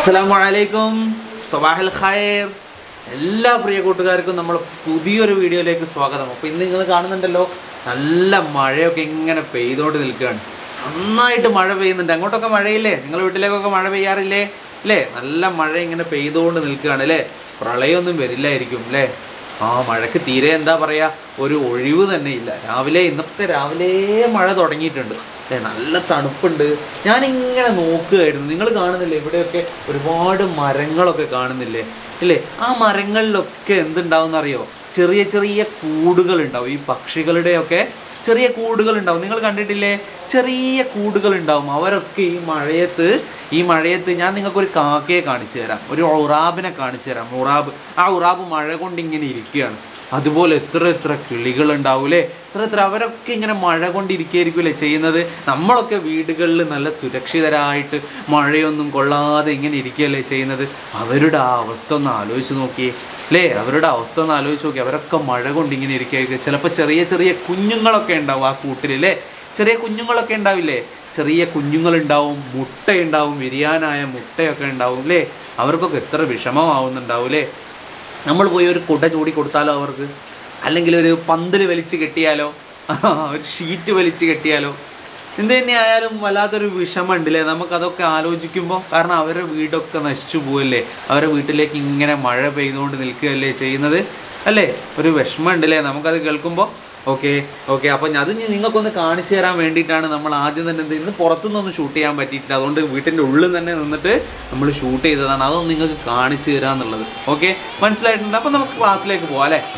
അസ്സലാമലൈക്കും സൊബാഹൽ ഖൈർ എല്ലാ പ്രിയ കൂട്ടുകാർക്കും നമ്മൾ പുതിയൊരു വീഡിയോയിലേക്ക് സ്വാഗതം അപ്പോൾ ഇന്ന് നിങ്ങൾ കാണുന്നുണ്ടല്ലോ നല്ല മഴയൊക്കെ ഇങ്ങനെ പെയ്തോണ്ട് നിൽക്കുകയാണ് നന്നായിട്ട് മഴ പെയ്യുന്നുണ്ട് അങ്ങോട്ടൊക്കെ മഴയില്ലേ നിങ്ങൾ വീട്ടിലേക്കൊക്കെ മഴ പെയ്യാറില്ലേ അല്ലേ നല്ല മഴ ഇങ്ങനെ പെയ്തുകൊണ്ട് നിൽക്കുകയാണ് അല്ലേ പ്രളയമൊന്നും വരില്ലായിരിക്കും അല്ലേ ആ മഴയ്ക്ക് തീരെ എന്താ പറയാ ഒരു ഒഴിവ് തന്നെ ഇല്ല രാവിലെ ഇന്നത്തെ രാവിലെ മഴ തുടങ്ങിയിട്ടുണ്ട് അല്ലേ നല്ല തണുപ്പുണ്ട് ഞാനിങ്ങനെ നോക്കുകയായിരുന്നു നിങ്ങൾ കാണുന്നില്ലേ ഇവിടെയൊക്കെ ഒരുപാട് മരങ്ങളൊക്കെ കാണുന്നില്ലേ ഇല്ലേ ആ മരങ്ങളിലൊക്കെ എന്തുണ്ടാവും എന്നറിയോ ചെറിയ ചെറിയ കൂടുകൾ ഉണ്ടാവും ഈ പക്ഷികളുടെയൊക്കെ ചെറിയ കൂടുകൾ ഉണ്ടാവും നിങ്ങൾ കണ്ടിട്ടില്ലേ ചെറിയ കൂടുകൾ ഉണ്ടാവും അവരൊക്കെ ഈ മഴയത്ത് ഈ മഴയത്ത് ഞാൻ നിങ്ങൾക്ക് ഒരു കാക്കയെ കാണിച്ചു തരാം ഒരു ഉറാബിനെ കാണിച്ചു തരാം ഉറാബ് ആ ഉറാബ് മഴ കൊണ്ട് ഇങ്ങനെ ഇരിക്കുകയാണ് അതുപോലെ എത്ര എത്ര കിളികൾ ഉണ്ടാവൂലേ എത്ര എത്ര അവരൊക്കെ ഇങ്ങനെ മഴ കൊണ്ടിരിക്കുകയായിരിക്കുമല്ലേ ചെയ്യുന്നത് നമ്മളൊക്കെ വീടുകളിൽ നല്ല സുരക്ഷിതരായിട്ട് മഴയൊന്നും കൊള്ളാതെ ഇങ്ങനെ ഇരിക്കുകയല്ലേ ചെയ്യുന്നത് അവരുടെ ആ അവസ്ഥ ഒന്ന് ആലോചിച്ച് നോക്കിയേ അല്ലേ അവരുടെ അവസ്ഥ ഒന്ന് ആലോചിച്ച് നോക്കി അവരൊക്കെ മഴ കൊണ്ട് ഇങ്ങനെ ഇരിക്കുകയായിരിക്കും ചിലപ്പോൾ ചെറിയ ചെറിയ കുഞ്ഞുങ്ങളൊക്കെ ഉണ്ടാവും ആ കൂട്ടിൽ അല്ലേ ചെറിയ കുഞ്ഞുങ്ങളൊക്കെ ഉണ്ടാവില്ലേ ചെറിയ കുഞ്ഞുങ്ങളുണ്ടാവും മുട്ടയുണ്ടാവും വിരിയാനായ മുട്ടയൊക്കെ ഉണ്ടാവും അല്ലേ അവർക്കൊക്കെ എത്ര വിഷമമാവുന്നുണ്ടാവും അല്ലേ നമ്മൾ പോയി ഒരു കുട ചൂടി കൊടുത്താലോ അവർക്ക് അല്ലെങ്കിൽ ഒരു പന്തൽ വലിച്ച് കെട്ടിയാലോ ഒരു ഷീറ്റ് വലിച്ച് കെട്ടിയാലോ എന്ത് തന്നെ ആയാലും വല്ലാത്തൊരു വിഷമമുണ്ട് അല്ലേ നമുക്കതൊക്കെ ആലോചിക്കുമ്പോൾ കാരണം അവരുടെ വീടൊക്കെ നശിച്ചു പോവല്ലേ അവരുടെ വീട്ടിലേക്ക് ഇങ്ങനെ മഴ പെയ്തുകൊണ്ട് നിൽക്കുകയല്ലേ ചെയ്യുന്നത് അല്ലേ ഒരു വിഷമമുണ്ട് അല്ലേ നമുക്കത് കേൾക്കുമ്പോൾ ഓക്കെ ഓക്കെ അപ്പം അത് ഇനി നിങ്ങൾക്കൊന്ന് കാണിച്ചു തരാൻ വേണ്ടിയിട്ടാണ് നമ്മൾ ആദ്യം തന്നെ എന്ത് ഇന്ന് പുറത്തുനിന്നൊന്നും ഷൂട്ട് ചെയ്യാൻ പറ്റിയിട്ടില്ല അതുകൊണ്ട് വീട്ടിൻ്റെ ഉള്ളിൽ തന്നെ നിന്നിട്ട് നമ്മൾ ഷൂട്ട് ചെയ്തതാണ് അതൊന്ന് നിങ്ങൾക്ക് കാണിച്ചു തരാന്നുള്ളത് ഓക്കെ മനസ്സിലായിട്ടുണ്ട് അപ്പം നമുക്ക് ക്ലാസ്സിലേക്ക് പോവാം അല്ലേ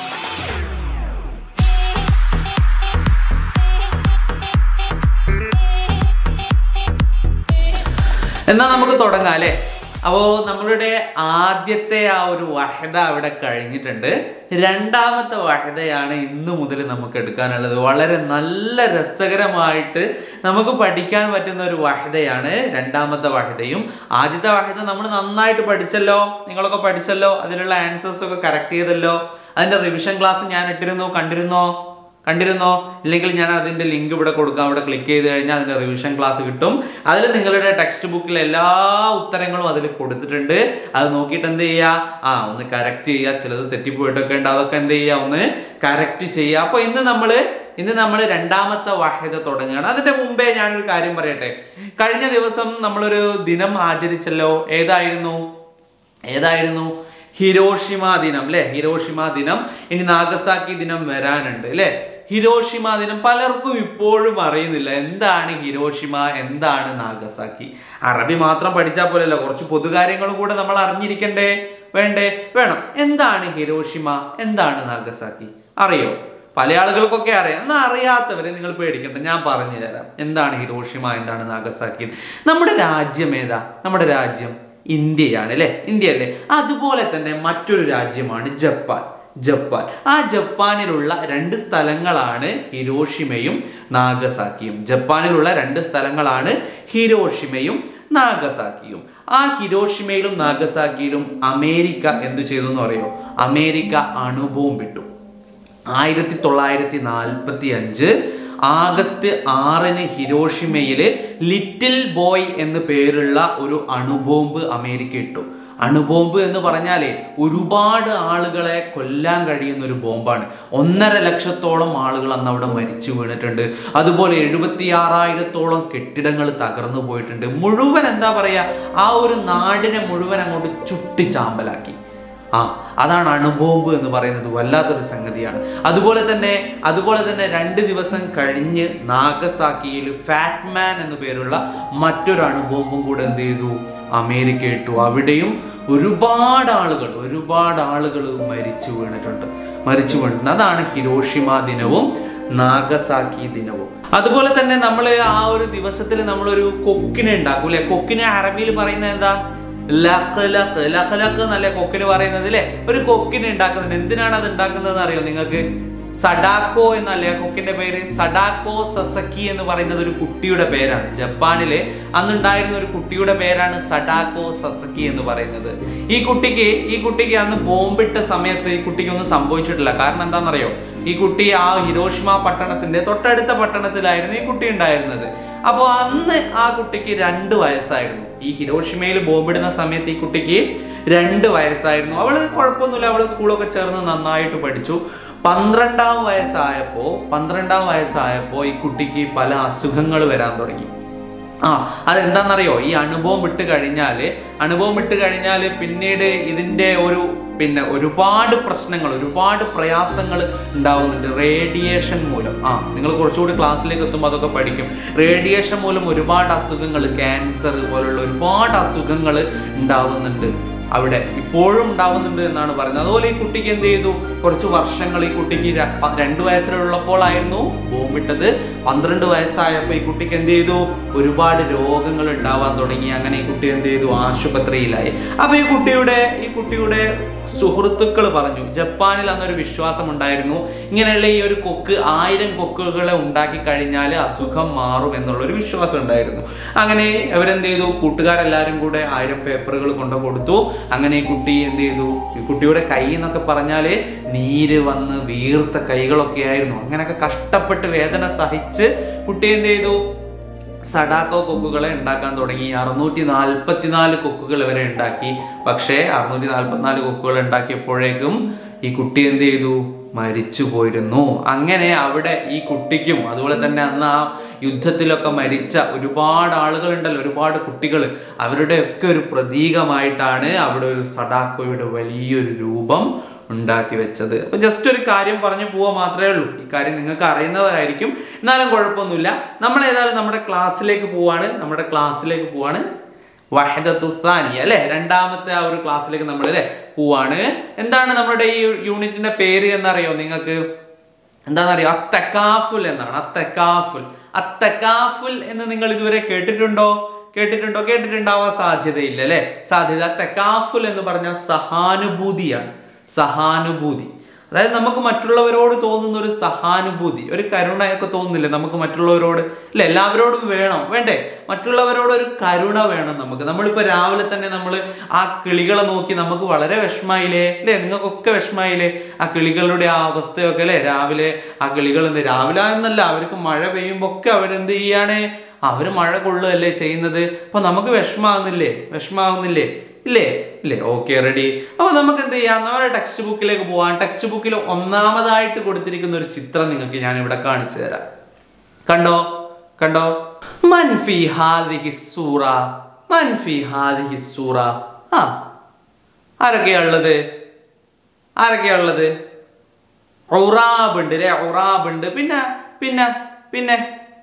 എന്നാൽ നമുക്ക് തുടങ്ങാം അല്ലേ അപ്പോൾ നമ്മളുടെ ആദ്യത്തെ ആ ഒരു വഹദ അവിടെ കഴിഞ്ഞിട്ടുണ്ട് രണ്ടാമത്തെ വഹദയാണ് ഇന്ന് മുതൽ നമുക്ക് എടുക്കാനുള്ളത് വളരെ നല്ല രസകരമായിട്ട് നമുക്ക് പഠിക്കാൻ പറ്റുന്ന ഒരു വഹദയാണ് രണ്ടാമത്തെ വഹദയും ആദ്യത്തെ വഹദ നമ്മൾ നന്നായിട്ട് പഠിച്ചല്ലോ നിങ്ങളൊക്കെ പഠിച്ചല്ലോ അതിനുള്ള ആൻസേഴ്സ് ഒക്കെ കറക്റ്റ് ചെയ്തല്ലോ അതിന്റെ റിവിഷൻ ക്ലാസ് ഞാൻ ഇട്ടിരുന്നു കണ്ടിരുന്നോ കണ്ടിരുന്നോ ഇല്ലെങ്കിൽ ഞാൻ അതിന്റെ ലിങ്ക് ഇവിടെ കൊടുക്കാം അവിടെ ക്ലിക്ക് ചെയ്ത് കഴിഞ്ഞാൽ അതിന്റെ റിവിഷൻ ക്ലാസ് കിട്ടും അതിൽ നിങ്ങളുടെ ടെക്സ്റ്റ് ബുക്കിൽ എല്ലാ ഉത്തരങ്ങളും അതിൽ കൊടുത്തിട്ടുണ്ട് അത് നോക്കിയിട്ട് എന്ത് ചെയ്യുക ആ ഒന്ന് കറക്റ്റ് ചെയ്യുക ചിലത് തെറ്റിപ്പോയിട്ടൊക്കെ ഉണ്ട് അതൊക്കെ എന്ത് ചെയ്യുക ഒന്ന് കറക്റ്റ് ചെയ്യുക അപ്പോൾ ഇന്ന് നമ്മൾ ഇന്ന് നമ്മൾ രണ്ടാമത്തെ വാഹ്യത തുടങ്ങുകയാണ് അതിന്റെ മുമ്പേ ഞാനൊരു കാര്യം പറയട്ടെ കഴിഞ്ഞ ദിവസം നമ്മളൊരു ദിനം ആചരിച്ചല്ലോ ഏതായിരുന്നു ഏതായിരുന്നു ഹിരോഷിമ ദിനം അല്ലെ ഹിരോഷിമ ദിനം ഇനി നാഗസാക്കി ദിനം വരാനുണ്ട് അല്ലെ ഹിരോഷിമ ദിനം പലർക്കും ഇപ്പോഴും അറിയുന്നില്ല എന്താണ് ഹിരോഷിമ എന്താണ് നാഗസാക്കി അറബി മാത്രം പഠിച്ചാൽ പോലല്ലോ കുറച്ച് പൊതുകാര്യങ്ങളും കൂടെ നമ്മൾ അറിഞ്ഞിരിക്കണ്ടേ വേണ്ടേ വേണം എന്താണ് ഹിരോഷിമ എന്താണ് നാഗസാക്കി അറിയോ പല ആളുകൾക്കൊക്കെ അറിയാം എന്നാൽ അറിയാത്തവരെ നിങ്ങൾ പേടിക്കണ്ട ഞാൻ പറഞ്ഞു തരാം എന്താണ് ഹിരോഷിമ എന്താണ് നാഗസാക്കി നമ്മുടെ രാജ്യം ഏതാ നമ്മുടെ രാജ്യം ഇന്ത്യയാണ് അല്ലേ ഇന്ത്യ അല്ലേ അതുപോലെ തന്നെ മറ്റൊരു രാജ്യമാണ് ജപ്പാൻ ജപ്പാൻ ആ ജപ്പാനിലുള്ള രണ്ട് സ്ഥലങ്ങളാണ് ഹിരോഷിമയും നാഗസാക്കിയും ജപ്പാനിലുള്ള രണ്ട് സ്ഥലങ്ങളാണ് ഹിരോഷിമയും നാഗസാക്കിയും ആ ഹിരോഷിമയിലും നാഗസാക്കിയിലും അമേരിക്ക എന്ത് ചെയ്തു എന്ന് പറയോ അമേരിക്ക അണുബോംബിട്ടു ആയിരത്തി തൊള്ളായിരത്തി നാൽപ്പത്തി അഞ്ച് ആഗസ്റ്റ് ആറിന് ഹിരോഷിമയില് ലിറ്റിൽ ബോയ് എന്ന് പേരുള്ള ഒരു അണുബോംബ് അമേരിക്ക ഇട്ടു അണുബോംബ് എന്ന് പറഞ്ഞാലേ ഒരുപാട് ആളുകളെ കൊല്ലാൻ കഴിയുന്ന ഒരു ബോംബാണ് ഒന്നര ലക്ഷത്തോളം ആളുകൾ അന്ന് അവിടെ മരിച്ചു വീണിട്ടുണ്ട് അതുപോലെ എഴുപത്തി ആറായിരത്തോളം കെട്ടിടങ്ങൾ തകർന്നു പോയിട്ടുണ്ട് മുഴുവൻ എന്താ പറയാ ആ ഒരു നാടിനെ മുഴുവൻ അങ്ങോട്ട് ചുട്ടി ചാമ്പലാക്കി ആ അതാണ് അണുബോംബ് എന്ന് പറയുന്നത് വല്ലാത്തൊരു സംഗതിയാണ് അതുപോലെ തന്നെ അതുപോലെ തന്നെ രണ്ട് ദിവസം കഴിഞ്ഞ് നാഗസാക്കിയിൽ ഫാറ്റ്മാൻ എന്നു പേരുള്ള മറ്റൊരു അണുബോംബും കൂടെ എന്ത് ചെയ്തു അമേരിക്ക ഇട്ടു അവിടെയും ഒരുപാട് ആളുകൾ ഒരുപാട് ആളുകൾ മരിച്ചു വീണിട്ടുണ്ട് മരിച്ചു വീണിട്ടുണ്ട് അതാണ് ഹിരോഷിമ ദിനവും നാഗസാക്കി ദിനവും അതുപോലെ തന്നെ നമ്മൾ ആ ഒരു ദിവസത്തിൽ നമ്മളൊരു കൊക്കിനെ ഉണ്ടാക്കും അല്ലെ കൊക്കിനെ അറബിയിൽ പറയുന്നത് എന്താ ലഖ് ലഖ് ലഖ് ലഖ് എന്നല്ലേ കൊക്കിന് പറയുന്നത് അല്ലേ ഒരു കൊക്കിനെ ഉണ്ടാക്കുന്നുണ്ട് എന്തിനാണ് അത് ഉണ്ടാക്കുന്നത് അറിയോ നിങ്ങൾക്ക് സഡാക്കോ എന്നല്ലേ ആ കൊക്കിന്റെ പേര് സഡാക്കോ സസക്കി എന്ന് പറയുന്നത് ഒരു കുട്ടിയുടെ പേരാണ് ജപ്പാനില് അന്നുണ്ടായിരുന്ന ഒരു കുട്ടിയുടെ പേരാണ് സഡാക്കോ സസക്കി എന്ന് പറയുന്നത് ഈ കുട്ടിക്ക് ഈ കുട്ടിക്ക് അന്ന് ബോംബിട്ട സമയത്ത് ഈ കുട്ടിക്ക് ഒന്നും സംഭവിച്ചിട്ടില്ല കാരണം എന്താണെന്നറിയോ ഈ കുട്ടി ആ ഹിരോഷിമ പട്ടണത്തിന്റെ തൊട്ടടുത്ത പട്ടണത്തിലായിരുന്നു ഈ കുട്ടി ഉണ്ടായിരുന്നത് അപ്പോൾ അന്ന് ആ കുട്ടിക്ക് രണ്ട് വയസ്സായിരുന്നു ഈ ഹിരോഷിമയിൽ ബോംബിടുന്ന സമയത്ത് ഈ കുട്ടിക്ക് രണ്ട് വയസ്സായിരുന്നു അവൾ കുഴപ്പമൊന്നുമില്ല അവൾ സ്കൂളൊക്കെ ചേർന്ന് നന്നായിട്ട് പഠിച്ചു പന്ത്രണ്ടാം വയസ്സായപ്പോൾ പന്ത്രണ്ടാം വയസ്സായപ്പോൾ ഈ കുട്ടിക്ക് പല അസുഖങ്ങൾ വരാൻ തുടങ്ങി ആ അതെന്താണെന്നറിയോ ഈ അനുഭവം വിട്ട് കഴിഞ്ഞാൽ അനുഭവം വിട്ട് കഴിഞ്ഞാൽ പിന്നീട് ഇതിൻ്റെ ഒരു പിന്നെ ഒരുപാട് പ്രശ്നങ്ങൾ ഒരുപാട് പ്രയാസങ്ങൾ ഉണ്ടാവുന്നുണ്ട് റേഡിയേഷൻ മൂലം ആ നിങ്ങൾ കുറച്ചുകൂടി ക്ലാസ്സിലേക്ക് എത്തുമ്പോൾ അതൊക്കെ പഠിക്കും റേഡിയേഷൻ മൂലം ഒരുപാട് അസുഖങ്ങൾ ക്യാൻസർ പോലുള്ള ഒരുപാട് അസുഖങ്ങൾ ഉണ്ടാവുന്നുണ്ട് അവിടെ ഇപ്പോഴും ഉണ്ടാവുന്നുണ്ട് എന്നാണ് പറയുന്നത് അതുപോലെ ഈ കുട്ടിക്ക് എന്ത് ചെയ്തു കുറച്ച് വർഷങ്ങൾ ഈ കുട്ടിക്ക് ര- പ- രണ്ട് വയസ്സിലുള്ളപ്പോഴായിരുന്നു ബോംബിട്ടത് പന്ത്രണ്ട് വയസ്സായപ്പോൾ ഈ കുട്ടിക്ക് എന്ത് ചെയ്തു ഒരുപാട് രോഗങ്ങൾ ഉണ്ടാവാൻ തുടങ്ങി അങ്ങനെ ഈ കുട്ടി എന്ത് ചെയ്തു ആശുപത്രിയിലായി അപ്പൊ ഈ കുട്ടിയുടെ ഈ കുട്ടിയുടെ സുഹൃത്തുക്കൾ പറഞ്ഞു ജപ്പാനിൽ അന്നൊരു വിശ്വാസം ഉണ്ടായിരുന്നു ഇങ്ങനെയുള്ള ഈ ഒരു കൊക്ക് ആയിരം കൊക്കുകളെ ഉണ്ടാക്കി കഴിഞ്ഞാൽ അസുഖം മാറും എന്നുള്ള ഒരു വിശ്വാസം ഉണ്ടായിരുന്നു അങ്ങനെ അവരെന്ത് ചെയ്തു കൂട്ടുകാരെല്ലാവരും കൂടെ ആയിരം പേപ്പറുകൾ കൊണ്ടു കൊടുത്തു അങ്ങനെ ഈ കുട്ടി എന്ത് ചെയ്തു ഈ കുട്ടിയുടെ കൈ എന്നൊക്കെ പറഞ്ഞാൽ നീര് വന്ന് വീർത്ത കൈകളൊക്കെ ആയിരുന്നു അങ്ങനെയൊക്കെ കഷ്ടപ്പെട്ട് വേദന സഹിച്ച് കുട്ടി എന്ത് ചെയ്തു സഡാക്കോ കൊക്കുകളെ ഉണ്ടാക്കാൻ തുടങ്ങി അറുന്നൂറ്റി നാൽപ്പത്തിനാല് കൊക്കുകൾ വരെ ഉണ്ടാക്കി പക്ഷേ അറുന്നൂറ്റി നാൽപ്പത്തിനാല് കൊക്കുകൾ ഉണ്ടാക്കിയപ്പോഴേക്കും ഈ കുട്ടി എന്ത് ചെയ്തു മരിച്ചു പോയിരുന്നു അങ്ങനെ അവിടെ ഈ കുട്ടിക്കും അതുപോലെ തന്നെ അന്ന് ആ യുദ്ധത്തിലൊക്കെ മരിച്ച ഒരുപാട് ആളുകളുണ്ടല്ലോ ഒരുപാട് കുട്ടികൾ അവരുടെയൊക്കെ ഒരു പ്രതീകമായിട്ടാണ് അവിടെ ഒരു സഡാക്കോയുടെ വലിയൊരു രൂപം ഉണ്ടാക്കി വെച്ചത് അപ്പൊ ജസ്റ്റ് ഒരു കാര്യം പറഞ്ഞു പോവാ മാത്രമേ ഉള്ളൂ ഈ കാര്യം നിങ്ങൾക്ക് അറിയുന്നവരായിരിക്കും എന്നാലും കുഴപ്പമൊന്നുമില്ല നമ്മൾ ഏതായാലും നമ്മുടെ ക്ലാസ്സിലേക്ക് പോവാണ് നമ്മുടെ ക്ലാസ്സിലേക്ക് പോവാണ് വഹദത്തുസാനി അല്ലെ രണ്ടാമത്തെ ആ ഒരു ക്ലാസ്സിലേക്ക് നമ്മൾ അല്ലെ പോവാണ് എന്താണ് നമ്മുടെ ഈ യൂണിറ്റിന്റെ പേര് എന്നറിയോ നിങ്ങൾക്ക് എന്താണെന്നറിയോ അത്തക്കാഫുൽ എന്നാണ് അത്തക്കാഫുൽ അത്തക്കാഫുൽ എന്ന് നിങ്ങൾ ഇതുവരെ കേട്ടിട്ടുണ്ടോ കേട്ടിട്ടുണ്ടോ കേട്ടിട്ടുണ്ടാവാൻ സാധ്യതയില്ല അല്ലെ സാധ്യത തെക്കാഫുൽ എന്ന് പറഞ്ഞാൽ സഹാനുഭൂതിയാണ് സഹാനുഭൂതി അതായത് നമുക്ക് മറ്റുള്ളവരോട് തോന്നുന്ന ഒരു സഹാനുഭൂതി ഒരു കരുണയൊക്കെ തോന്നുന്നില്ലേ നമുക്ക് മറ്റുള്ളവരോട് അല്ലെ എല്ലാവരോടും വേണം വേണ്ടേ മറ്റുള്ളവരോട് ഒരു കരുണ വേണം നമുക്ക് നമ്മളിപ്പോ രാവിലെ തന്നെ നമ്മൾ ആ കിളികളെ നോക്കി നമുക്ക് വളരെ വിഷമായില്ലേ അല്ലേ നിങ്ങൾക്കൊക്കെ വിഷമായില്ലേ ആ കിളികളുടെ ആ അവസ്ഥയൊക്കെ അല്ലേ രാവിലെ ആ കിളികൾ എന്ത് രാവിലെ എന്നല്ല അവർക്ക് മഴ പെയ്യുമ്പോ ഒക്കെ അവരെന്ത് ചെയ്യാണ് അവര് മഴ കൊള്ളുകയല്ലേ ചെയ്യുന്നത് അപ്പൊ നമുക്ക് വിഷമാവുന്നില്ലേ വിഷമാവുന്നില്ലേ ഇല്ലേ ഇല്ലേ ഓക്കെ റെഡി അപ്പൊ നമുക്ക് എന്ത് ചെയ്യാം നമ്മുടെ ടെക്സ്റ്റ് ബുക്കിലേക്ക് പോവാം ടെക്സ്റ്റ് ബുക്കിൽ ഒന്നാമതായിട്ട് കൊടുത്തിരിക്കുന്ന ഒരു ചിത്രം നിങ്ങൾക്ക് ഞാൻ ഇവിടെ കാണിച്ചു തരാം കണ്ടോ കണ്ടോ മൻഫി ഹാദിഹി സൂറ മൻഫി ഹാദിഹി സൂറ ആ ആരൊക്കെയാ ഉള്ളത് ആരൊക്കെയാ ഉള്ളത് ഔറാബ് ഉണ്ട് അല്ലേ ഔറാബ് ഉണ്ട് പിന്നെ പിന്നെ പിന്നെ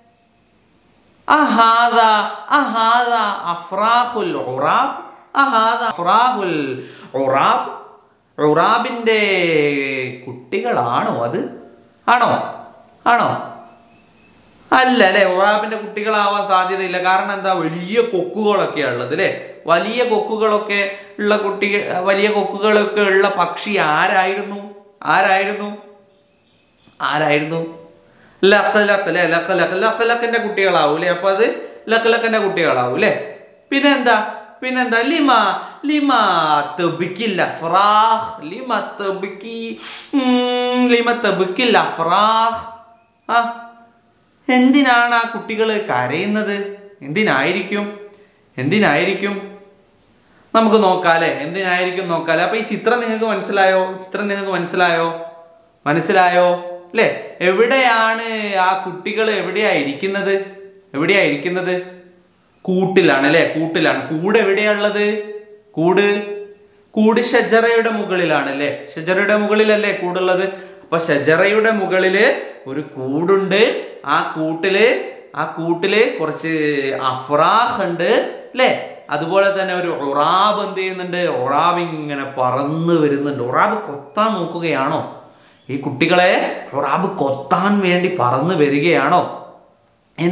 അഹാദ അഹാദ അഫ്രാഹുൽ ഉറാബ് അഹാദ അഫ്രാഹുൽ ഉറാബ് ഉറാബിന്റെ കുട്ടികളാണോ അത് ആണോ ആണോ അല്ല അല്ലെ ഉറാബിന്റെ കുട്ടികളാവാൻ സാധ്യതയില്ല കാരണം എന്താ വലിയ കൊക്കുകളൊക്കെ ഉള്ളത് അല്ലെ വലിയ കൊക്കുകളൊക്കെ ഉള്ള കുട്ടി വലിയ കൊക്കുകളൊക്കെ ഉള്ള പക്ഷി ആരായിരുന്നു ആരായിരുന്നു ആരായിരുന്നു ലക്കലക്ക് അല്ലെ ലക്കലക്ക് ലക്കലക്കിന്റെ കുട്ടികളാവും അല്ലെ അപ്പൊ അത് ലക്കലക്കിന്റെ കുട്ടികളാവും അല്ലെ പിന്നെന്താ പിന്നെന്താ ലിമ ലിമ തബിക്കിൽ അഫ്രാഹ് ലിമ തബിക്കി ഉം, ലിമ തബിക്കിൽ അഫ്രാഹ് ആ എന്തിനാണ് ആ കുട്ടികൾ കരയുന്നത് എന്തിനായിരിക്കും എന്തിനായിരിക്കും നമുക്ക് നോക്കാല്ലേ എന്തിനായിരിക്കും നോക്കാല്ലേ അപ്പൊ ഈ ചിത്രം നിങ്ങൾക്ക് മനസ്സിലായോ ചിത്രം നിങ്ങൾക്ക് മനസ്സിലായോ മനസ്സിലായോ അല്ലേ എവിടെയാണ് ആ കുട്ടികൾ എവിടെയാ ഇരിക്കുന്നത് എവിടെയാ ഇരിക്കുന്നത് കൂട്ടിലാണ് അല്ലെ കൂട്ടിലാണ് കൂട് എവിടെയാണുള്ളത് കൂട് കൂട് ഷജറയുടെ മുകളിലാണ് അല്ലെ ഷജറയുടെ മുകളിലല്ലേ കൂടുള്ളത് അപ്പൊ ഷജറയുടെ മുകളില് ഒരു കൂടുണ്ട് ആ കൂട്ടില് ആ കൂട്ടില് കുറച്ച് അഫ്രാഹ് ഉണ്ട് അല്ലേ അതുപോലെ തന്നെ ഒരു ഒറാബ് എന്ത് ചെയ്യുന്നുണ്ട് ഒറാബ് ഇങ്ങനെ പറന്ന് വരുന്നുണ്ട് ഒറാബ് കൊത്താൻ നോക്കുകയാണോ ഈ കുട്ടികളെ ഒറാബ് കൊത്താൻ വേണ്ടി പറന്ന് വരികയാണോ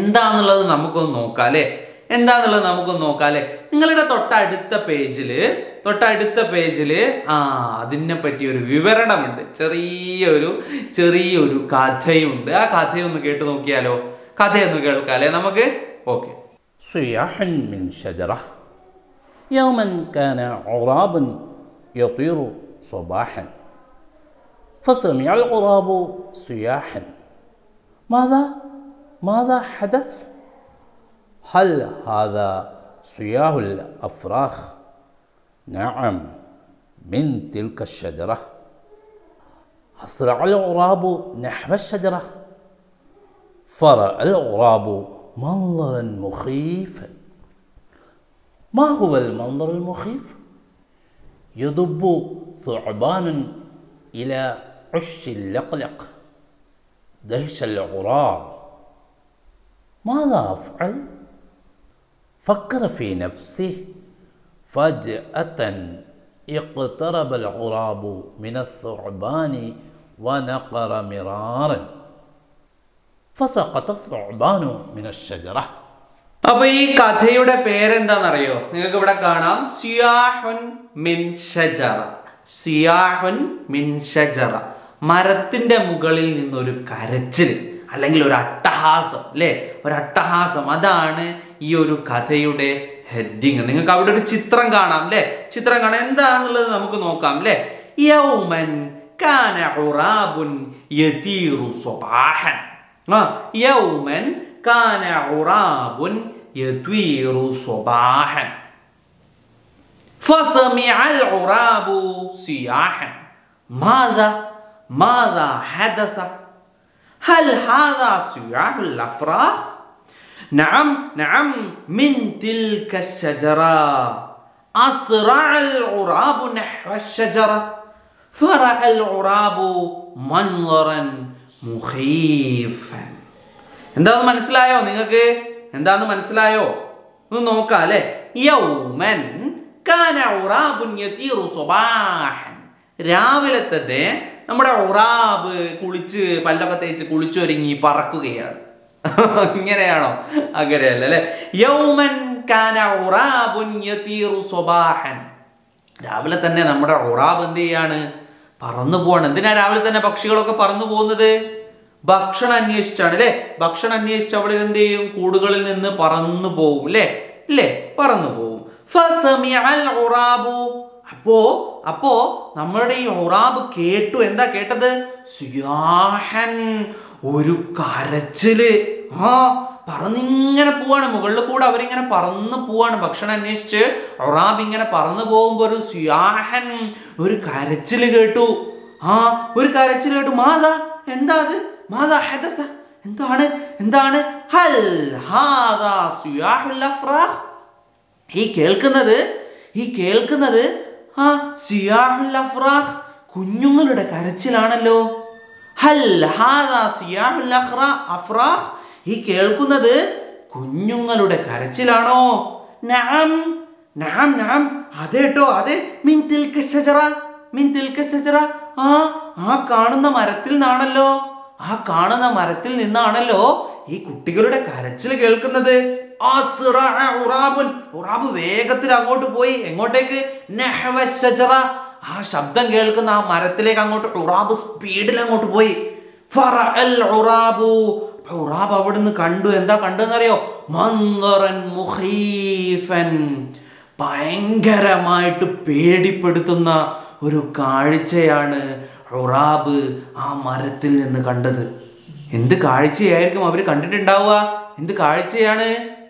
എന്താന്നുള്ളത് നമുക്കൊന്ന് നോക്കാം അല്ലേ എന്താന്നുള്ളത് നമുക്കൊന്ന് നോക്കാം അല്ലേ നിങ്ങളുടെ തൊട്ടടുത്ത പേജിൽ തൊട്ടടുത്ത പേജിൽ ആ അതിനെ പറ്റി ഒരു വിവരണമുണ്ട് ചെറിയൊരു ചെറിയൊരു കഥയുണ്ട് ആ കഥയൊന്ന് കേട്ട് നോക്കിയാലോ കഥയൊന്ന് കേൾക്കാം അല്ലേ നമുക്ക് ഓക്കെ صياحا من شجرة يوما كان عراب يطير صباحا فسمع الغراب صياحا ماذا ماذا حدث هل هذا صياح الأفراخ نعم من تلك الشجرة أسرع الغراب نحو الشجرة فرأى الغراب منظرا مخيفا ما هو المنظر المخيف يضب ثعبان إلى عش اللقلق دهش الغراب ماذا أفعل؟ فكر في نفسه فجأة اقترب الغراب من الثعبان ونقر مرارا فسقط الثعبان من الشجرة അപ്പൊ ഈ കഥയുടെ പേരെന്താണെന്നറിയോ നിങ്ങൾക്ക് ഇവിടെ കാണാം സിയാഹുൻ മിൻ ഷജറ സിയാഹുൻ മിൻ ഷജറ മരത്തിന്റെ മുകളിൽ നിന്നൊരു കരച്ചിൽ അല്ലെങ്കിൽ ഒരു അട്ടഹാസം അല്ലേ ഒരു അട്ടഹാസം അതാണ് ഈ ഒരു കഥയുടെ ഹെഡിങ് നിങ്ങൾക്ക് അവിടെ ഒരു ചിത്രം കാണാം അല്ലേ ചിത്രം കാണാം എന്താണെന്നുള്ളത് നമുക്ക് നോക്കാം അല്ലേ യൗമൻ കാന ഉറാബുൻ യതീറു സ്വബാഹൻ ആ യൗമൻ കാന ഉറാബുൻ യതീറു സ്വബാഹൻ فسمع العراب صياحا ماذا ماذا حدث هل هذا صياح الافراح نعم نعم من تلك الشجره اسرع العراب نحو الشجره فراى العراب منظرا مخيفا എന്താന്ന് മനസ്സിലായോ നിങ്ങൾക്ക് എന്താന്ന് മനസ്സിലായോ ഒന്ന് നോക്കാം അല്ലെ യൗമൻ കാന ഉറാബുൻ യതീറു സ്വബാഹൻ രാവിലെ തന്നെ നമ്മുടെ ഉറാബ് കുളിച്ച് പല്ലൊക്കെ തേച്ച് കുളിച്ചൊരുങ്ങി പറക്കുകയാണ് ഇങ്ങനെയാണോ അങ്ങനെയല്ല അല്ലെ യൗമൻ കാന ഉറാബുൻ യതീറു സ്വബാഹൻ രാവിലെ തന്നെ നമ്മുടെ ഉറാബ് എന്ത് ചെയ്യാണ് പറന്നു പോവാണ് എന്തിനാ രാവിലെ തന്നെ പക്ഷികളൊക്കെ പറന്നു പോകുന്നത് ഭക്ഷണം അന്വേഷിച്ചാണ് അല്ലേ ഭക്ഷണം അന്വേഷിച്ച് അവിടെ എന്ത് ചെയ്യും കൂടുകളിൽ നിന്ന് പറന്നു പോവും അല്ലേ അല്ലേ പറന്നു പോവും ഫസമിഅൽ ഉറാബു അപ്പോ അപ്പോ നമ്മളുടെ ഈ ഉറാബ് കേട്ടു എന്താ കേട്ടത് സിയാഹൻ ഒരു കരച്ചില് ആ പറന്നിങ്ങനെ പോവാണ് മുകളിൽ കൂടെ അവരിങ്ങനെ പറന്ന് പോവാണ് ഭക്ഷണം അന്വേഷിച്ച് ഒറാബ് ഇങ്ങനെ പറന്നു പോകുമ്പോ ഒരു സിയാഹൻ ഒരു കരച്ചില് കേട്ടു ആ ഒരു കരച്ചില് കേട്ടു മാതാ എന്താ അത് മാതാ ഹദസ എന്താണ് എന്താണ് ഹൽ ഹാദാ സിയാഹുൽ അഫ്രാഹ് ഈ കേൾക്കുന്നത് ഈ കേൾക്കുന്നത് ആ സിയാഹുൽ അഫ്രാഹ് കുഞ്ഞുങ്ങളുടെ കരച്ചിലാണല്ലോ ഹൽ ഹാദാ സിയാഹുൽ അഖ്റാ അഫ്രാഹ് ഈ കേൾക്കുന്നത് കുഞ്ഞുങ്ങളുടെ കരച്ചിലാണോ നഅം നഅം നഅം അതേട്ടോ അതെ മിൻ തിൽക ശജറ മിൻ തിൽക ശജറ ആ ആ കാണുന്ന മരത്തിൽ നിന്നാണല്ലോ ആ കാണുന്ന മരത്തിൽ നിന്നാണല്ലോ ഈ കുട്ടികളുടെ കരച്ചിൽ കേൾക്കുന്നത് അസ്റഅ ഉറാബുൻ. ഉറാബ് വേഗത്തിൽ അങ്ങോട്ട് പോയി എങ്ങോട്ടേക്ക് നഹ്വ ശജറ. ആ ശബ്ദം കേൾക്കുന്ന ആ മരത്തിലേക്ക് അങ്ങോട്ട് ഉറാബ് സ്പീഡിൽ അങ്ങോട്ട് പോയി ഫറഅൽ ഉറാബു. അപ്പൊ ഉറാബ് അവിടുന്ന് കണ്ടു എന്താ കണ്ടെന്നറിയോ മന്ദറൻ മുഖീഫൻ ഭയങ്കരമായിട്ട് പേടിപ്പെടുത്തുന്ന ഒരു കാഴ്ചയാണ് ഉറാബ് ആ മരത്തിൽ നിന്ന് കണ്ടത് എന്ത് കാഴ്ചയായിരിക്കും അവർ കണ്ടിട്ടുണ്ടാവുക എന്ത് കാഴ്ചയാണ്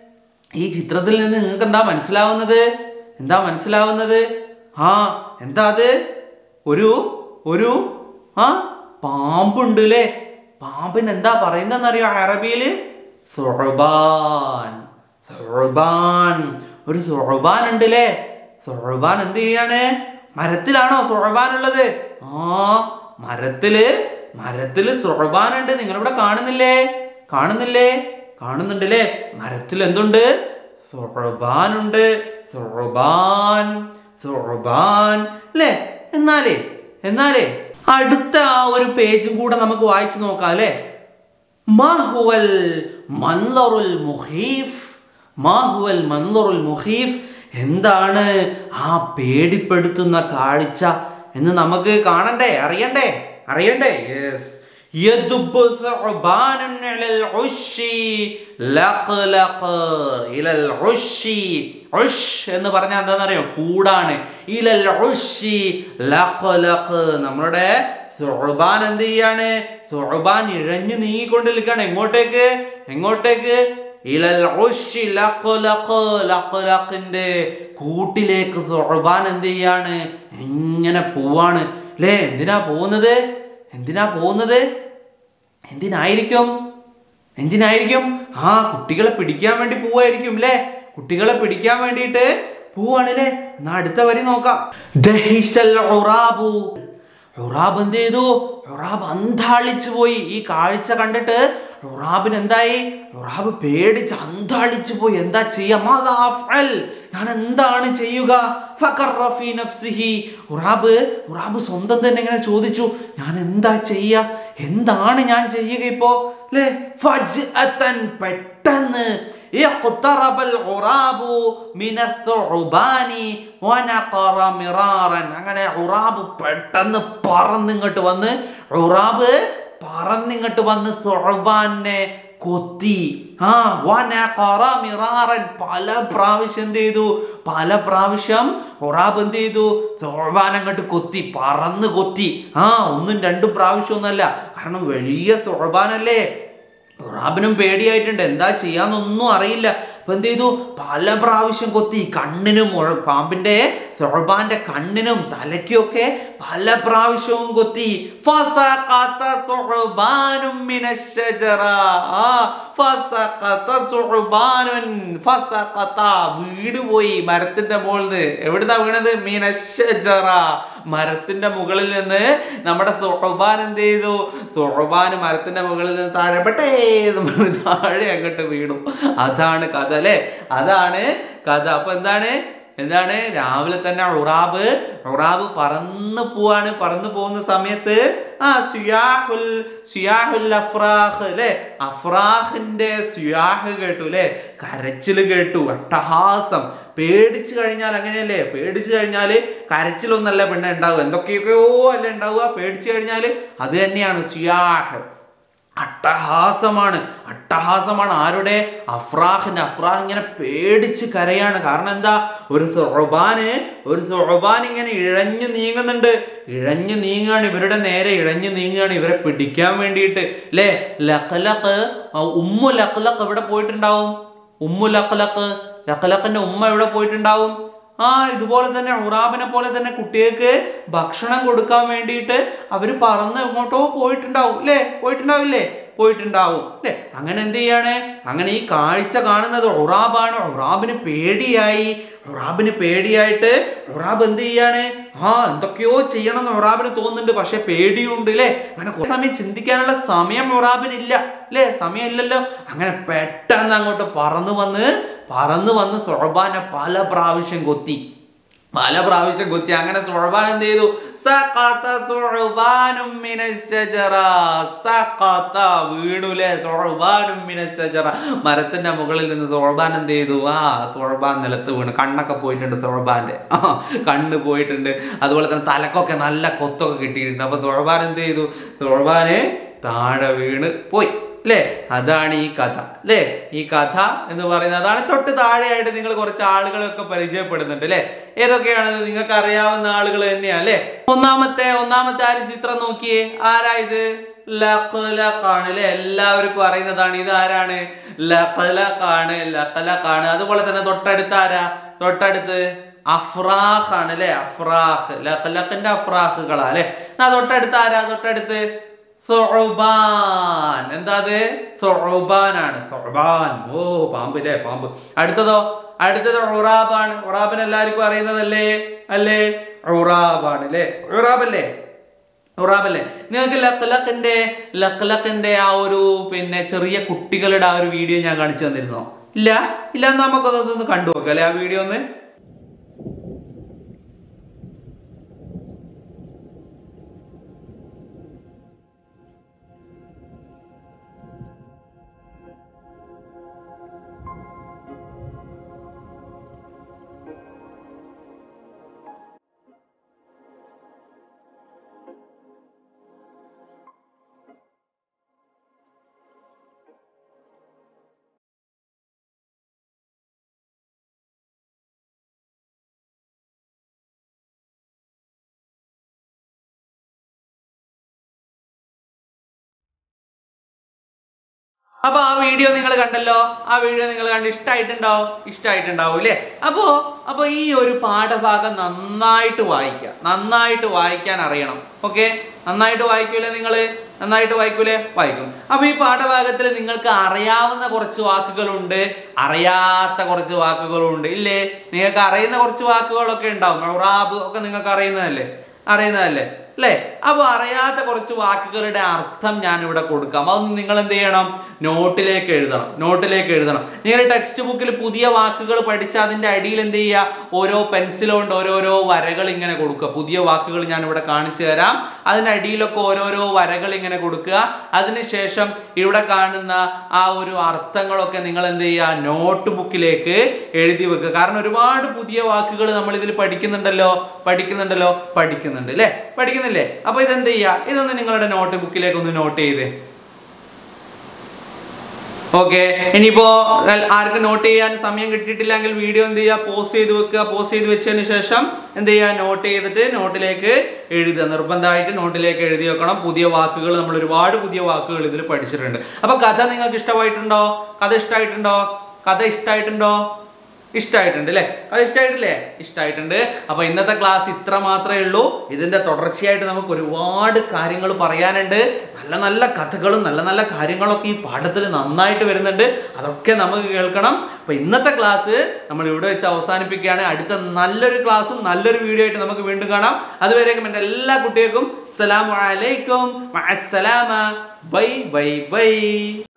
ഈ ചിത്രത്തിൽ നിന്ന് നിങ്ങൾക്ക് എന്താ മനസ്സിലാവുന്നത് എന്താ മനസ്സിലാവുന്നത് ആ എന്താ അത് ഒരു ഒരു ആ പാമ്പുണ്ട് അല്ലേ പാമ്പിന് എന്താ പറയുന്നതെന്നറിയോ അറബിയില് സുഹബാൻ സുഹബാൻ ഒരു സുഹബാൻ ഉണ്ട് അല്ലേ സുഹബാൻ എന്ത് ചെയ്യാണ് മരത്തിലാണോ സുഹബാൻ ഉള്ളത് ആ മരത്തില് മരത്തില് സുഹബാൻ ഉണ്ട് നിങ്ങളിവിടെ കാണുന്നില്ലേ കാണുന്നില്ലേ കാണുന്നുണ്ട് അല്ലേ മരത്തിൽ എന്തുണ്ട് സുഹബാൻ ഉണ്ട് സുഹബാൻ സുഹബാൻ അല്ലേ എന്നാലേ എന്നാലേ അടുത്ത ആ ഒരു പേജും കൂടെ നമുക്ക് വായിച്ചു നോക്കാം അല്ലേ മാഹുവൽ മൻലറുൽ മുഹീഫ് മാഹുവൽ മൻലറുൽ മുഹീഫ് എന്താണ് ആ പേടിപ്പെടുത്തുന്ന കാഴ്ച എന്ന് നമുക്ക് കാണണ്ടേ അറിയണ്ടേ അറിയണ്ടേ യെസ് يدب ثعبان على العش لقلق إلى العش ഉഷ് എന്ന് പറഞ്ഞാൽ എന്താണെന്നറിയോ കൂടാണ് ഇലൽ ഉഷി ലഖലഖ് നമ്മുടെ സുഹബാൻ എന്ത് ചെയ്യാണ് സുഹബാൻ ഇഴഞ്ഞു നീങ്ങിക്കൊണ്ടിരിക്കുകയാണ് എങ്ങോട്ടേക്ക് എങ്ങോട്ടേക്ക് ഇലൽ ഉഷി ലഖലഖ് ലഖലഖിന്റെ കൂട്ടിലേക്ക് സുഹബാൻ എന്ത് ചെയ്യാണ് ഇങ്ങനെ പോവാണ് അല്ലേ എന്തിനാ പോകുന്നത് എന്തിനാ പോകുന്നത് എന്തിനായിരിക്കും എന്തിനായിരിക്കും ആ കുട്ടികളെ പിടിക്കാൻ വേണ്ടി പോവായിരിക്കും അല്ലേ കുട്ടികളെ പിടിക്കാൻ വേണ്ടിയിട്ട് പോവാണല്ലേ എന്നാ അടുത്ത വരി നോക്കാം ദഹിശൽ ഉറാബു ഉറാബ് എന്ത് ചെയ്തു ഉറാബ് അന്താളിച്ചു പോയി ഈ കാഴ്ച കണ്ടിട്ട് ഉറാബിന് എന്തായി ഉറാബ് പേടിച്ച് അന്താളിച്ചു പോയി എന്താ ചെയ്യാ മാതാ അഫ്അൽ? ഞാൻ എന്താണ് ചെയ്യുക ഫഖറ ഫീ നഫ്സിഹി. ഉറാബ് ഉറാബ് സ്വന്തം തന്നെ ഇങ്ങനെ ചോദിച്ചു ഞാൻ എന്താ ചെയ്യ എന്താണ് ഞാൻ ചെയ്യുക ഇപ്പോ അല്ലേ ഫജ്അതൻ പെട്ടെന്ന് اقترب الغراب من الثعبان ونقر مرارا അങ്ങനെ ഉറാബ് പെട്ടെന്ന് പറന്നിങ്ങോട്ട് വന്ന് ഉറാബ് പറന്നിങ്ങോട്ട് വന്ന് സുഹബാനെ കൊത്തി ആ വനഖറ മിറാറൻ പല പ്രാവശ്യം എന്ത് ചെയ്തു പല പ്രാവശ്യം ഉറാബ് എന്ത് ചെയ്തു സുഹബാൻ അങ്ങോട്ട് കൊത്തി പറന്ന് കൊത്തി ആ ഒന്നും രണ്ടും പ്രാവശ്യം ഒന്നല്ല കാരണം വലിയ സുഹബാനല്ലേ റാബിനും പേടിയായിട്ടുണ്ട് എന്താ ചെയ്യാന്നൊന്നും അറിയില്ല അപ്പൊ എന്ത് ചെയ്തു പല പ്രാവശ്യം കൊത്തി കണ്ണിനും മുഴ- പാമ്പിന്റെ സൊഴബാന്റെ കണ്ണിനും തലയ്ക്കൊക്കെ പല പ്രാവശ്യവും കൊത്തി ഫസഖത സുഅ്ബാനും മിനശ്ശജറ. ആ, ഫസഖത സുഅ്ബാനുൻ. ഫസഖത. വീട് പോയി മരത്തിന്റെ മുകളിൽ എവിടുന്നാ വീണത് മീനശ്ശജറ മരത്തിന്റെ മുകളിൽ നിന്ന് നമ്മുടെ സുഹബാൻ എന്ത് ചെയ്തു സുഹബാൻ മരത്തിന്റെ മുകളിൽ നിന്ന് താഴെ പെട്ടേ എന്ന് പറഞ്ഞ് താഴെ അങ്ങോട്ട് വീണു അതാണ് കഥ അല്ലേ അതാണ് കഥ അപ്പൊ എന്താണ് എന്താണ് രാവിലെ തന്നെ ഉറാബ് ഉറാബ് പറന്ന് പോവാണ് പറന്ന് പോകുന്ന സമയത്ത് ആ സുയാഹുൽ സുയാഹുൽ അഫ്രാഹ് അല്ലെ അഫ്രാഹിന്റെ സുയാഹ് കേട്ടു അല്ലെ കരച്ചില് കേട്ടു അട്ടഹാസം പേടിച്ചു കഴിഞ്ഞാൽ അങ്ങനെയല്ലേ പേടിച്ചു കഴിഞ്ഞാൽ കരച്ചിലൊന്നല്ല പെണ്ണ ഉണ്ടാവുക എന്തൊക്കെയൊക്കെയോ അല്ല ഉണ്ടാവുക പേടിച്ചു കഴിഞ്ഞാൽ അത് തന്നെയാണ് സുയാഹ് അട്ടഹാസമാണ് അട്ടഹാസമാണ് ആരുടെ അഫ്രാഹിന് അഫ്രാഹ് ഇങ്ങനെ പേടിച്ച് കരയാണ് കാരണം എന്താ ഒരു സൊഹബാന് ഒരു സൊഹബാൻ ഇങ്ങനെ ഇഴഞ്ഞു നീങ്ങുന്നുണ്ട് ഇഴഞ്ഞു നീങ്ങുകയാണ് ഇവരുടെ നേരെ ഇഴഞ്ഞു നീങ്ങുകയാണ് ഇവരെ പിടിക്കാൻ വേണ്ടിയിട്ട് അല്ലേ ലഖലഖ് ആ ഉമ്മു ലഖലഖ് എവിടെ പോയിട്ടുണ്ടാവും ഉമ്മു ലഖലഖ് ലഖലഖിന്റെ ഉമ്മ എവിടെ പോയിട്ടുണ്ടാവും ആ ഇതുപോലെ തന്നെ ഉറാബിനെ പോലെ തന്നെ കുട്ടികൾക്ക് ഭക്ഷണം കൊടുക്കാൻ വേണ്ടിയിട്ട് അവര് പറന്ന് എങ്ങോട്ടോ പോയിട്ടുണ്ടാവും അല്ലേ പോയിട്ടുണ്ടാവില്ലേ പോയിട്ടുണ്ടാവും അല്ലേ അങ്ങനെ എന്ത് ചെയ്യാണ് അങ്ങനെ ഈ കാഴ്ച കാണുന്നത് ഉറാബാണ് ഉറാബിന് പേടിയായി ഉറാബിന് പേടിയായിട്ട് ഉറാബ് എന്ത് ചെയ്യാണ് ആ എന്തൊക്കെയോ ചെയ്യണം എന്ന് ഉറാബിന് തോന്നുന്നുണ്ട് പക്ഷെ പേടിയുണ്ട് അല്ലേ അങ്ങനെ കുറേ സമയം ചിന്തിക്കാനുള്ള സമയം ഉറാബിനില്ല അല്ലേ സമയമില്ലല്ലോ അങ്ങനെ പെട്ടെന്ന് അങ്ങോട്ട് പറന്നു വന്ന് പറന്നു വന്ന് സൊഴബാനെ പല പ്രാവശ്യം കൊത്തി പല പ്രാവശ്യം കൊത്തി അങ്ങനെ സൊഴബാൻ എന്ത് ചെയ്തു സഖത സുഅ്ബാനും മിനശ്ശജറ. സഖത വീണുലെ സുഅ്ബാനും മിനശ്ശജറ. മരത്തിന്റെ മുകളിൽ നിന്ന് സൊഴബാൻ എന്ത് ചെയ്തു ആ സൊഴബാൻ നിലത്ത് വീണു കണ്ണൊക്കെ പോയിട്ടുണ്ട് സൊഴബാന്റെ ആ കണ്ണ് പോയിട്ടുണ്ട് അതുപോലെ തന്നെ തലക്കൊക്കെ നല്ല കൊത്തൊക്കെ കിട്ടിയിട്ടുണ്ട് അപ്പൊ സൊഴബാൻ എന്ത് ചെയ്തു സൊഴബാന് താഴെ വീണ് പോയി അല്ലേ അതാണ് ഈ കഥ അല്ലേ ഈ കഥ എന്ന് പറയുന്നത് അതാണ് തൊട്ട് താഴെയായിട്ട് നിങ്ങൾ കുറച്ച് ആളുകളൊക്കെ പരിചയപ്പെടുന്നുണ്ട് അല്ലേ ഏതൊക്കെയാണ് നിങ്ങൾക്ക് അറിയാവുന്ന ആളുകൾ തന്നെയാണ് അല്ലേ ഒന്നാമത്തെ ഒന്നാമത്തെ ആര് ചിത്രം നോക്കിയേ ആരാ ഇത് ലഖലഖാണ് അല്ലെ എല്ലാവർക്കും അറിയുന്നതാണ് ഇത് ആരാണ് ലഖലഖാണ് ലഖലഖാണ് അതുപോലെ തന്നെ തൊട്ടടുത്ത് ആരാ തൊട്ടടുത്ത് അഫ്രാഖ് ആണ് അല്ലെ അഫ്രാഖ് ലഖലഖിന്റെ അഫ്രാഖുകളാ അല്ലെ എന്നാ തൊട്ടടുത്ത് ആരാ തൊട്ടടുത്ത് സൊഅബാൻ എന്താ അത് സൊഅബാനാണ് സൊഅബാൻ ഓ പാമ്പ് അല്ലേ പാമ്പ് അടുത്തതോ അടുത്തത് ഉറാബാണ് ഉറാബിന് എല്ലാവർക്കും അറിയുന്നതല്ലേ അല്ലേ ഉറാബാണ് അല്ലേ ഉറാബല്ലേ ഉറാബല്ലേ നിങ്ങൾക്ക് ലഖ്ലഖിന്റെ ലഖ്ലഖിന്റെ ആ ഒരു പിന്നെ ചെറിയ കുട്ടികളുടെ ആ ഒരു വീഡിയോ ഞാൻ കാണിച്ചു തന്നിരുന്നോ ഇല്ല ഇല്ല എന്നാ നമുക്കൊന്ന് കണ്ടു നോക്കാം അല്ലേ ആ വീഡിയോ ഒന്ന് അപ്പൊ ആ വീഡിയോ നിങ്ങൾ കണ്ടല്ലോ ആ വീഡിയോ നിങ്ങൾ കണ്ട് ഇഷ്ടമായിട്ടുണ്ടാവും ഇഷ്ടമായിട്ടുണ്ടാവും അല്ലേ അപ്പോ അപ്പൊ ഈ ഒരു പാഠഭാഗം നന്നായിട്ട് വായിക്കുക നന്നായിട്ട് വായിക്കാൻ അറിയണം ഓക്കെ നന്നായിട്ട് വായിക്കൂലേ നിങ്ങൾ നന്നായിട്ട് വായിക്കൂലേ വായിക്കും അപ്പൊ ഈ പാഠഭാഗത്തിൽ നിങ്ങൾക്ക് അറിയാവുന്ന കുറച്ച് വാക്കുകളുണ്ട് അറിയാത്ത കുറച്ച് വാക്കുകളുണ്ട് ഇല്ലേ നിങ്ങൾക്ക് അറിയുന്ന കുറച്ച് വാക്കുകളൊക്കെ ഉണ്ടാവും മൗറാബ് ഒക്കെ നിങ്ങൾക്ക് അറിയുന്നതല്ലേ അറിയുന്നതല്ലേ അല്ലേ അപ്പോൾ അറിയാത്ത കുറച്ച് വാക്കുകളുടെ അർത്ഥം ഞാൻ ഇവിടെ കൊടുക്കാം അതൊന്ന് നിങ്ങൾ എന്ത് ചെയ്യണം നോട്ടിലേക്ക് എഴുതണം നോട്ടിലേക്ക് എഴുതണം നിങ്ങൾ ടെക്സ്റ്റ് ബുക്കിൽ പുതിയ വാക്കുകൾ പഠിച്ച് അതിൻ്റെ അടിയിൽ എന്ത് ചെയ്യുക ഓരോ പെൻസിൽ കൊണ്ട് ഓരോരോ വരകൾ ഇങ്ങനെ കൊടുക്കുക പുതിയ വാക്കുകൾ ഞാൻ ഇവിടെ കാണിച്ചു തരാം അതിൻ്റെ അടിയിലൊക്കെ ഓരോരോ വരകൾ ഇങ്ങനെ കൊടുക്കുക അതിനുശേഷം ഇവിടെ കാണുന്ന ആ ഒരു അർത്ഥങ്ങളൊക്കെ നിങ്ങൾ എന്ത് ചെയ്യുക നോട്ട് ബുക്കിലേക്ക് എഴുതി വെക്കുക കാരണം ഒരുപാട് പുതിയ വാക്കുകൾ നമ്മൾ ഇതിൽ പഠിക്കുന്നുണ്ടല്ലോ പഠിക്കുന്നുണ്ടല്ലോ പഠിക്കുന്നുണ്ട് അല്ലേ പഠിക്കുന്നില്ലേ അപ്പൊ ഇതെന്ത് ചെയ്യുക ഇതൊന്ന് നിങ്ങളുടെ നോട്ട് ബുക്കിലേക്ക് ഒന്ന് നോട്ട് ചെയ്തേ ഓക്കെ ഇനിയിപ്പോ അൽ- ആർക്കും നോട്ട് ചെയ്യാൻ സമയം കിട്ടിയിട്ടില്ലെങ്കിൽ വീഡിയോ എന്ത് ചെയ്യുക പോസ്റ്റ് ചെയ്ത് വെക്കുക പോസ്റ്റ് ചെയ്ത് വെച്ചതിന് ശേഷം എന്ത് ചെയ്യുക നോട്ട് ചെയ്തിട്ട് നോട്ടിലേക്ക് എഴുതുക നിർബന്ധമായിട്ട് നോട്ടിലേക്ക് എഴുതി വെക്കണം പുതിയ വാക്കുകൾ നമ്മൾ ഒരുപാട് പുതിയ വാക്കുകൾ ഇതിൽ പഠിച്ചിട്ടുണ്ട് അപ്പൊ കഥ നിങ്ങൾക്ക് ഇഷ്ടമായിട്ടുണ്ടോ കഥ ഇഷ്ടമായിട്ടുണ്ടോ കഥ ഇഷ്ടമായിട്ടുണ്ടോ ഇഷ്ടമായിട്ടുണ്ട് അല്ലേ അത് ഇഷ്ടമായിട്ടില്ലേ ഇഷ്ടമായിട്ടുണ്ട് അപ്പൊ ഇന്നത്തെ ക്ലാസ് ഇത്ര മാത്രമേ ഉള്ളൂ ഇതിന്റെ തുടർച്ചയായിട്ട് നമുക്ക് ഒരുപാട് കാര്യങ്ങൾ പറയാനുണ്ട് നല്ല നല്ല കഥകളും നല്ല നല്ല കാര്യങ്ങളൊക്കെ ഈ പാഠത്തിൽ നന്നായിട്ട് വരുന്നുണ്ട് അതൊക്കെ നമുക്ക് കേൾക്കണം അപ്പൊ ഇന്നത്തെ ക്ലാസ് നമ്മൾ ഇവിടെ വെച്ച് അവസാനിപ്പിക്കുകയാണ് അടുത്ത നല്ലൊരു ക്ലാസ്സും നല്ലൊരു വീഡിയോ ആയിട്ട് നമുക്ക് വീണ്ടും കാണാം അതുവരേക്കും എൻ്റെ എല്ലാ കുട്ടികൾക്കും അസ്സലാമു അലൈക്കും മഅസ്സലാമ ബൈ ബൈ ബൈ